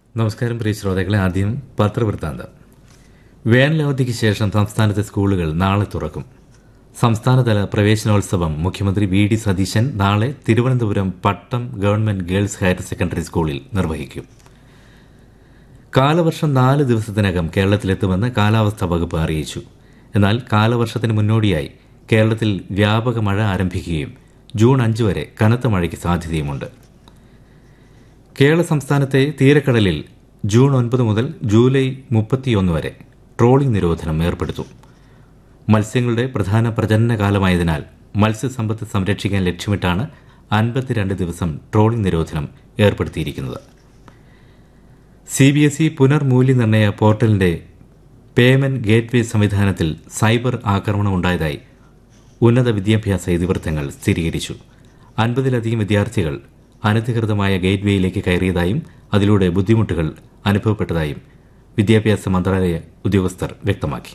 നമസ്കാരം പ്രിയ ശ്രോതാക്കളെ ആദ്യം പത്രവൃത്താന്തം വേനലവധിക്ക് ശേഷം സംസ്ഥാനത്തെ സ്കൂളുകൾ നാളെ തുറക്കും സംസ്ഥാനതല പ്രവേശനോത്സവം മുഖ്യമന്ത്രി വി ഡി സതീശൻ നാളെ Thiruvananthapuram Pattom government girls higher secondary സ്കൂളിൽ നിർവഹിക്കും കാലവർഷം നാല് ദിവസത്തിനകം കേരളത്തിലെത്തുമെന്ന് കാലാവസ്ഥാ വകുപ്പ് അറിയിച്ചു എന്നാൽ കാലവർഷത്തിന് മുന്നോടിയായി കേരളത്തിൽ വ്യാപക മഴ ആരംഭിക്കുകയും ജൂൺ അഞ്ച് വരെ കനത്ത മഴയ്ക്ക് സാധ്യതയുമുണ്ട് കേരള സംസ്ഥാനത്തെ തീരക്കടലിൽ ജൂൺ ഒൻപത് മുതൽ ജൂലൈ മുപ്പത്തിയൊന്ന് വരെ ട്രോളിംഗ് നിരോധനം ഏർപ്പെടുത്തും മത്സ്യങ്ങളുടെ പ്രധാന പ്രജനന കാലമായതിനാൽ മത്സ്യസമ്പത്ത് സംരക്ഷിക്കാൻ ലക്ഷ്യമിട്ടാണ് അൻപത്തിരണ്ട് ദിവസം ട്രോളിംഗ് നിരോധനം ഏർപ്പെടുത്തിയിരിക്കുന്നത് സി ബി എസ് ഇ പുനർമൂല്യനിർണ്ണയ പോർട്ടലിന്റെ പേയ്മെന്റ് ഗേറ്റ്വേ സംവിധാനത്തിൽ സൈബർ ആക്രമണം ഉണ്ടായതായി ഉന്നത വിദ്യാഭ്യാസ ഇതിവൃത്തങ്ങൾ സ്ഥിരീകരിച്ചു അൻപതിലധികം വിദ്യാർത്ഥികൾ അനധികൃതമായ ഗേറ്റ്വേയിലേക്ക് കയറിയതായും അതിലൂടെ ബുദ്ധിമുട്ടുകൾ അനുഭവപ്പെട്ടതായും വിദ്യാഭ്യാസ മന്ത്രാലയ ഉദ്യോഗസ്ഥർ വ്യക്തമാക്കി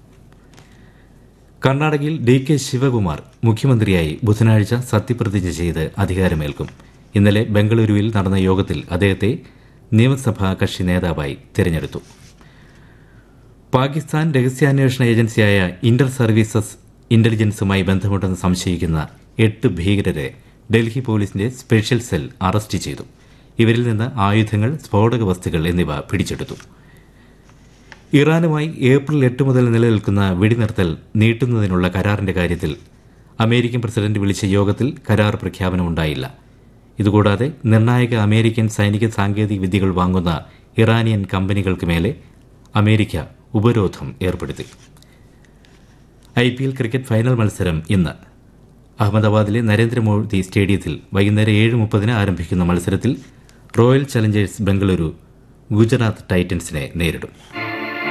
കർണാടകയിൽ ഡി കെ ശിവകുമാർ മുഖ്യമന്ത്രിയായി ബുധനാഴ്ച സത്യപ്രതിജ്ഞ ചെയ്ത് അധികാരമേൽക്കും ഇന്നലെ ബംഗളൂരുവിൽ നടന്ന യോഗത്തിൽ അദ്ദേഹത്തെ നിയമസഭാ കക്ഷി നേതാവായി തിരഞ്ഞെടുത്തു പാകിസ്ഥാൻ രഹസ്യാന്വേഷണ ഏജൻസിയായ ഇന്റർ സർവീസസ് ഇന്റലിജൻസുമായി ബന്ധമുണ്ടെന്ന് സംശയിക്കുന്ന എട്ട് ഭീകരരെ ഡൽഹി പോലീസിന്റെ സ്പെഷ്യൽ സെൽ അറസ്റ്റ് ചെയ്തു ഇവരിൽ നിന്ന് ആയുധങ്ങൾ സ്ഫോടക വസ്തുക്കൾ എന്നിവ പിടിച്ചെടുത്തു ഇറാനുമായി ഏപ്രിൽ എട്ട് മുതൽ നിലനിൽക്കുന്ന വെടിനിർത്തൽ നീട്ടുന്നതിനുള്ള കരാറിന്റെ കാര്യത്തിൽ അമേരിക്കൻ പ്രസിഡന്റ് വിളിച്ച യോഗത്തിൽ കരാർ പ്രഖ്യാപനമുണ്ടായില്ല ഇതുകൂടാതെ നിർണായക അമേരിക്കൻ സൈനിക സാങ്കേതിക വിദ്യകൾ വാങ്ങുന്ന ഇറാനിയൻ കമ്പനികൾക്ക് മേലെ അമേരിക്ക ഉപരോധം ഏർപ്പെടുത്തി I P L cricket final മത്സരം ഇന്ന് അഹമ്മദാബാദിലെ നരേന്ദ്രമോദി സ്റ്റേഡിയത്തിൽ വൈകുന്നേരം ഏഴ് മുപ്പതിന് ആരംഭിക്കുന്ന മത്സരത്തിൽ റോയൽ ചലഞ്ചേഴ്സ് ബംഗളൂരു ഗുജറാത്ത് ടൈറ്റൻസിനെ നേരിടും